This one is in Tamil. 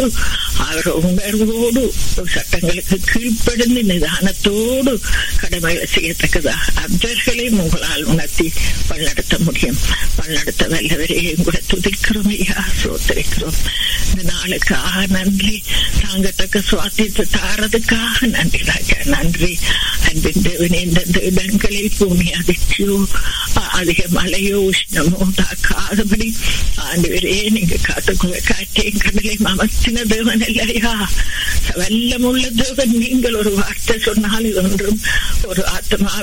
அவர் உணர்வோடு சட்டங்களுக்கு கீழ்ப்படிந்து நிதானத்தோடு கடமைகளை செய்யத்தக்கதா அவர்களையும் உங்களால் உணர்த்தி வழிநடத்த முடியும் வழிநடத்த வல்லவரையும் கூட துதிக்கிறோம் ஐயா சோத்தரிக்கிறோம் இந்த நாளுக்காக நன்றி தாங்கத்தக்க சுவாத்தியத்தை தாரதுக்காக நன்றி ராஜா நன்றி அன்பின் தேவனே இந்தந்த இடங்களில் பூமி அதிர்ச்சியோ அதிக மழையோ உஷ்ணமோ தாக்காதபடி ஆண்டு நீங்க காத்துக்குள்ள காற்றையும் கடலையும் அமர்த்தின தேவன் இல்லையா வல்லமுள்ள தேவன் நீங்கள் ஒரு வார்த்தை சொன்னால் ஒன்றும் ஒரு ஆத்மா